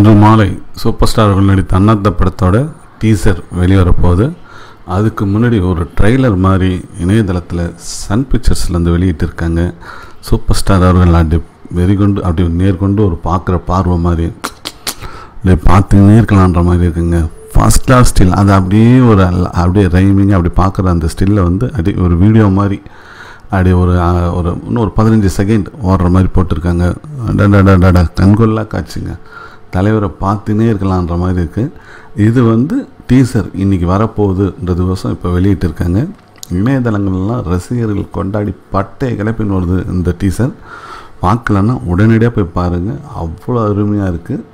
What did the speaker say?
இன்று மாலை super star அவர்கள் நடித்த அண்ணாத்த படத்தோட டீசர் வெளிவரப்போகுது அதுக்கு முன்னாடி ஒரு ட்ரெய்லர் மாதிரி இணையதளத்தில் சன் பிக்சர்ஸ்லேருந்து வெளியிட்டிருக்காங்க சூப்பர் ஸ்டார் அவர்கள் அப்படி வெறிகொண்டு அப்படி நேர்கொண்டு ஒரு பார்க்குற பார்வை மாதிரி அப்படியே பார்த்துக்கினே இருக்கலான்ற மாதிரி இருக்குங்க ஃபர்ஸ்ட் கிளாஸ் ஸ்டில் அது அப்படியே ஒரு அல்ல- அப்படியே ரைமிங் அப்படி பார்க்குற அந்த ஸ்டில்லை வந்து அப்படியே ஒரு வீடியோ மாதிரி அப்படியே ஒரு ஆ, ஒரு இன்னும் ஒரு பதினஞ்சு செகண்ட் ஓடுற மாதிரி போட்டிருக்காங்க டடா கண்கொள்ளா காட்சிங்க தலைவரை பார்த்துனே இருக்கலான்ற மாதிரி இருக்குது இது வந்து டீசர் இன்றைக்கி வரப்போகுதுன்றதுக்கோசம் இப்போ வெளியிட்டிருக்காங்க இணையதளங்கள்லாம் ரசிகர்கள் கொண்டாடி பட்டை கிளப்பின்னு வருது இந்த டீசர் பார்க்கலன்னா உடனடியாக போய் பாருங்கள் அவ்வளோ அருமையாக இருக்குது